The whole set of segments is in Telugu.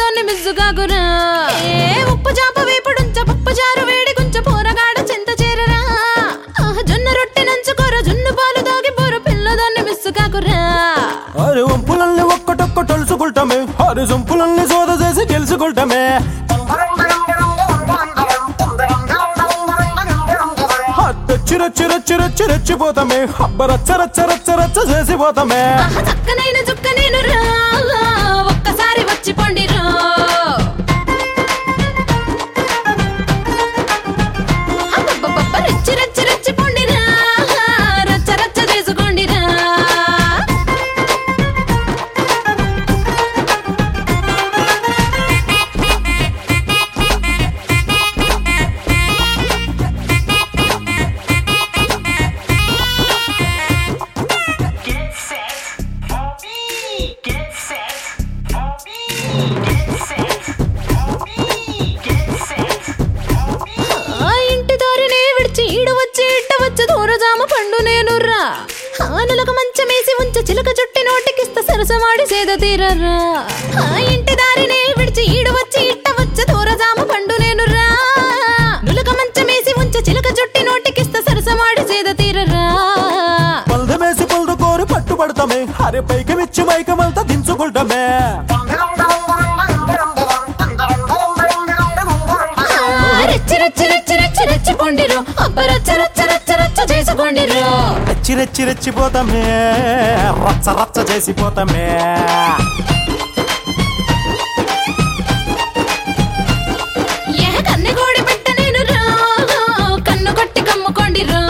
పిల్లదాన్ని మిస్సుగాగురా ఏ ఉప్పు చాప వేపుడుంచ పప్పు చారు వేడి కొంచె పోరగాడ చింత చేరరా ఆహ్, జొన్న రొట్టె నంచుకోర జున్ను పాలు తాగి పోర పిల్లదాన్ని మిస్సుగాగురా అరే వంపులన్నీ ఒక్కటొక్క తలుచుకుంటామే అరే సొంపులన్నీ సోద చేసి గెలుచుకుంటామే హ, తెచ్చి రచ్చి రచ్చి రచ్చి రెచ్చిపోతామే హబ్బ రచ్చ రచ్చ రచ్చ రచ్చ చేసిపోతామే ఆహ్, చక్కనైన చుక్క నేను రా ఒక్కసారి వచ్చి పొండిరా అబ్బబ్బబ్బ, రెచ్చి రెచ్చి రెచ్చి పొండిరా రచ్చ రచ్చ చేసుకోండిరా Get set for me. Get set for me. Get set for me. Get set for me. ఆ ఇంటి దారినే విడిచి ఈడు వచ్చి ఇట్ట వచ్చి దూరజామ పండు నేను రా ఆనులకు మంచమేసి ఉంచ చిలక చుట్టి నోటికిస్త సరసమాడి సేద తీరరా ఆ ఇంటి దారినే విడిచి ఈడు వచ్చి ఇట్ట వచ్చి దూరజామ పండు నేను రా నులక మంచమేసి ఉంచ చిలక చుట్టి నోటికిస్త సరసమాడి సేద తీరరా పల్దమేసి పొల్దు కోరి పట్టుబడతామే అరే పైకి మిచ్చి మైకమంతా దించుకుంటామే ఆ, రెచ్చి రెచ్చి రెచ్చి రెచ్చి రెచ్చి పొండిరు అబ్బ రచ్చ రచ్చ రచ్చ రచ్చ చేసుకోండిరు రెచ్చి రెచ్చి రెచ్చిపోతామే రచ్చ రచ్చ చేసిపోతామే ఏ కన్ను కోడి పెట్ట నేను రా కన్ను కొట్టి కమ్ముకోండి రా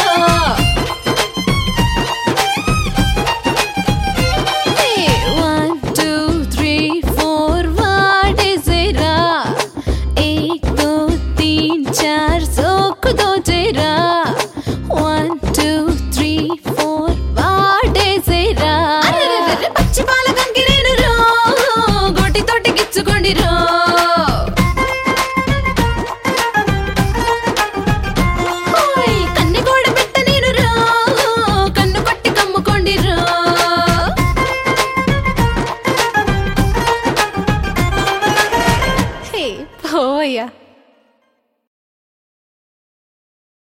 one two three four what is రా एक दो तीन चार सोख दो जेरा వన్ టూ త్రీ ఫోర్ వాడేసేరా పచ్చి పాల కంకి నేను రో గోటి తోటి గిచ్చుకోండి రో ఓయ్, కన్నె గోడ పెట్ట నేను రో కన్ను కొట్టి కమ్ముకోండి రో హే పోయా